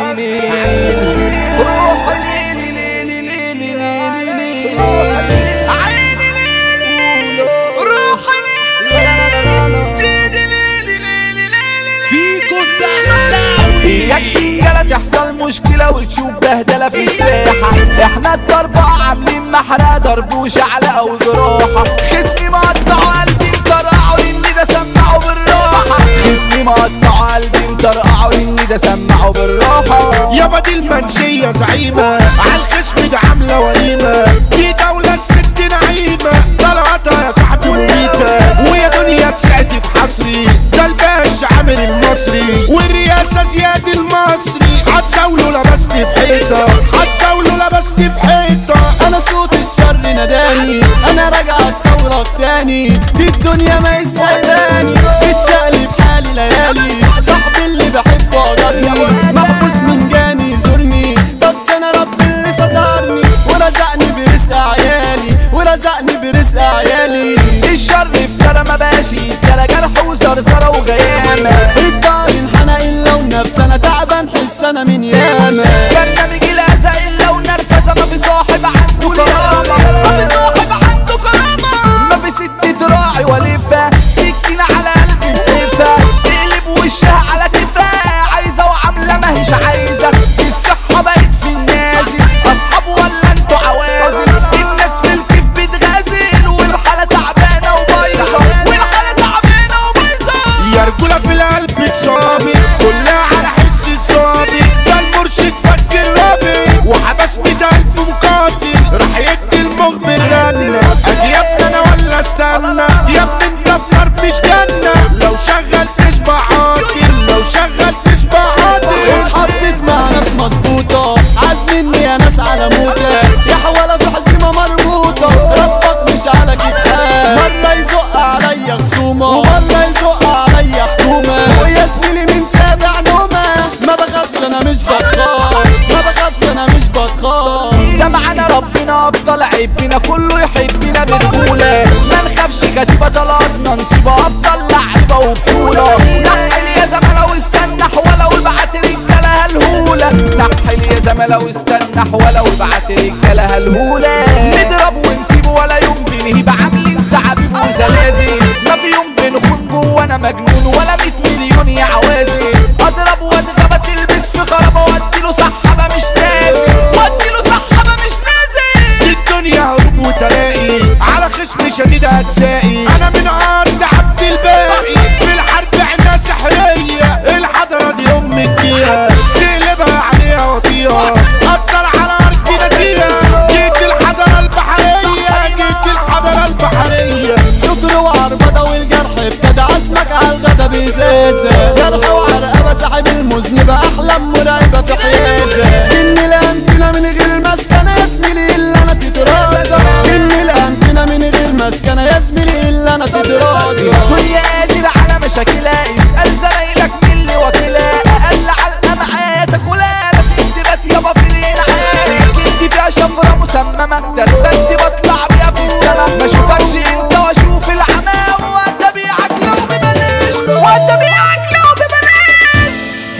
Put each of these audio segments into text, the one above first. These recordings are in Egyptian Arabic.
سنين روح ليلي ليلي ليلي ليلي ليلي عيني ليلي روح ليلي سيدي ليلي ليلي ليلي فيكو الدخلاوي ياك رجالة تحصل مشكلة وتشوف بهدلة في الساحة احنا الضربة عاملين محرقة ضرب وشعلقة وجراحة خصمي مقطعوا قلبي مطرقعوا اني ده سمعوا بالراحة خصمي مقطعوا قلبي مطرقعوا اني ده سمعوا بالراحة يابا دي المنشية زعيمة عالخصم ده عاملة وليمة دي دولة الست نعيمة طلعتها يا صاحبي مميتة ويا دنيا تسعدت حصري ده الباشا عامل المصري والرئاسة زياد المصري هتزاوله لبست في حيطة هتزاوله لبست في حيطة انا صوت الشر ناداني انا راجع اتصورك تاني دي الدنيا ما يسألاني اتشقلب حالي ليالي صاحبي اللي بحبه قدرني محبوس من جاني زورني بس انا ربي اللي سترني ورزقني برزق عيالي ورزقني برزق عيالي الشر في كلام مباشي كلا جرح وزرزرة وغيامة الدار انحنى الا ونفس انا تعبان حس انا من ياما برنامج الأذى إلا ونرفزة ما في صاحب عنده كرامة ما في صاحب عنده كرامة ما في ست تراعي ولفة سكينة على قلبي مسيفة تقلب وشها على كفاها عايزة وعاملة ماهيش عايزة الصحة بقت في النازل أصحاب ولا انتوا عوازل الناس في الكيف بتغازل والحالة تعبانة وبايظة والحالة تعبانة وبايظة يا رجولة في القلب اتصابي كلها على حس الصابي ده المرشد فك الرابي وحبس مية ألف مقاتل راح يدي المخبر رنة أجي يا ابني أنا ولا استنى يا ابني أنت في نار فيش جنة لو شغل تشبع عاطل لو شغل تشبع عاطل اتحطت مع ناس مظبوطة عازميني يا ناس على موتة يا حوالة في حزمة مربوطة ربك مش على كتاب مرة يزق عليا خصومة ومرة يزق عليا حكومة ويا زميلي من سابع نومة ما بخافش انا مش بتخاف ما بخافش انا مش بتخاف ده معانا ربنا ابطال عيبنا كله يحبنا برجولة ما نخافش كتيبة طلعتنا نصيبة ابطال لعيبة وبطولة نحل يا زمالة واستنى حولة وابعت رجالة هالهولة نحل يا زمالة واستنى حولة وابعت رجالة هالهولة نضرب ونسيب ولا يوم بنهيب عاملين سعابيب وزلازل ما في يوم بنخون جوانا مجنون ولا 100 مليون يا عوازل اضرب واتغابة تلبس في خرابة واديله سحابة مش نازل واديله سحابة مش نازل دي الدنيا هروب وتلاقي على خصم شديد هتساقي انا من ارض عبد الباقي في الحرب عنا سحرية الحضرة دي ام الديرة تقلبها عليها وطيها افضل على ارض نزيهة جيت الحضرة البحرية جيت الحضرة البحرية صدر وعربضة والجرح ابتدى عزمك على الغدا بإزازة جرح وعرقبة ساحب المذنبة أحلام مرعبة في حيازة إني الأمكنة من غير مسكنة يا زميلي إلا أنا تترازة إني الأمكنة من غير مسكنة يا زميلي إلا أنا تترازة وهي قادر على مشاكلها اسأل زمايلك مين اللي واكلها أقل علقة معايا تاكلها لازم تبات يابا في الإنعام سكتي فيها شفرة مسممة ترسلتي بطلع بيها في السما ما اشوفكش انت واشوف العمى وانت بيعك لو ببلاش وانت بيعك لو ببلاش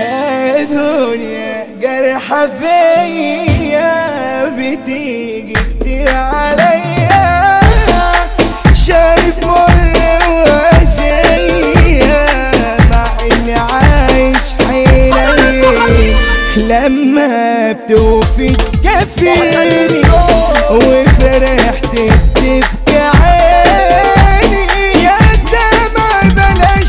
دنيا جرحة فيا بتيجي كتير عليا شايف مر واسيا مع اني عايش حيري لما بتوفي تكفيني وفرحت تبكي عيني يا دمع بلاش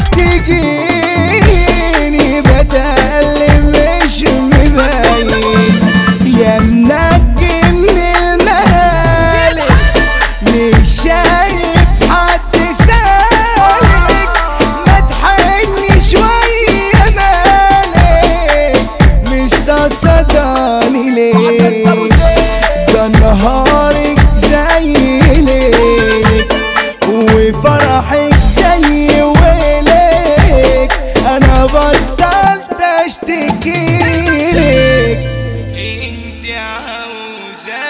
تجيني بتألم مش مبين يا منجي من المهالك مش شايف حد سالك ما تحني شوية مالك مش تصدقني ليه ده نهارك زي ليلك وفرحك زي ويلك انا بطلت اشتكيلك انت عاوزة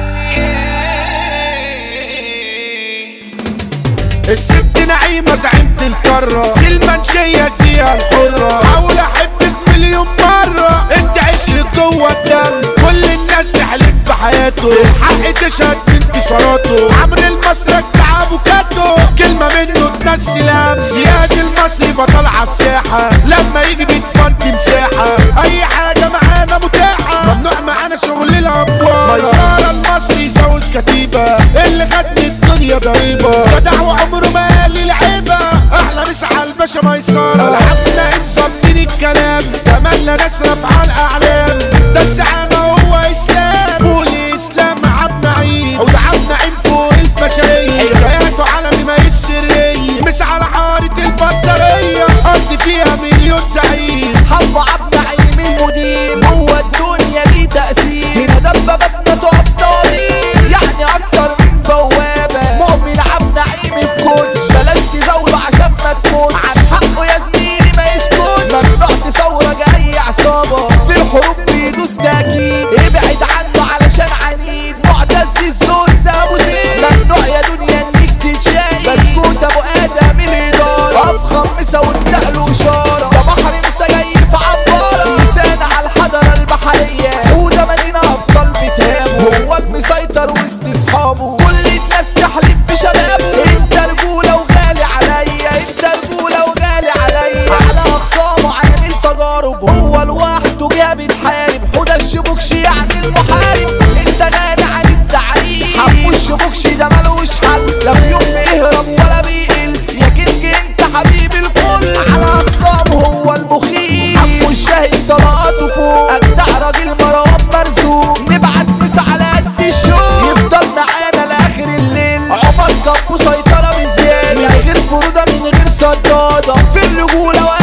الست نعيمة زعيمة القارة دي المنشية فيها الحرة حاول احبك مليون مرة انت عشق المصري بطل عالساحة لما يجي بيتفنت مساحة اي حاجة معانا متاحة ممنوع معانا شغل الابواب ميسارة المصري زوج كتيبة اللي خد من الدنيا ضريبة جدع وعمره ما قال لي لعيبة احلى مسا على الباشا ميسارة العبنا مصممين الكلام تملى نسرف على الاعلام ده الزعامة هو اسلام فوق الاسلام عبد نعيم وعبد نعيم فوق البشرية حكاياته عالمي ما السرية مش على حارة البطارية قضي فيها مليون زعيم حب عبد نعيم المدير جوه الدنيا ليه تأثير هنا دبابتنا تقف طريق يعني أكتر من بوابة مؤمن عبد نعيم الكل بلاش تزود عشان ما تموت عن حقه يا زميلي ما يسكت ممنوع تصورك أي عصابة في الحروب بيدوس تأكيد ابعد عنه علشان عنيد معتز الزوز أبو زيد ممنوع يا دنيا إنك تتشايف بسكوت أبو آدم الإدارة أفخم مسا وابدأ إشارة ده بحر مسا جاي في عبارة لسان على الحضرة البحرية وده مدينة أبطال بتهابه هو المسيطر وسط أصحابه كل الناس تحلف بشبابه أنت رجولة وغالي عليا أنت رجولة وغالي عليا على أخصامه عامل تجارب هو لوحده جه بيتحارب حوده الشبوكش يعني المحارب أنت غالي عن التعريف حبو الشبوكش ده ملوش حل لا في يوم بيهرب ولا بيقل يا كينج أنت حبيب الكل على أخصامه هو المخيف حبو الشاهد طلقاته فوق أجدع راجل مروان مرزوق نبعت مس على قد الشوق يفضل معانا لآخر الليل عمر كابو سيطرة بزيادة من غير فرودة من غير صدادة في الرجولة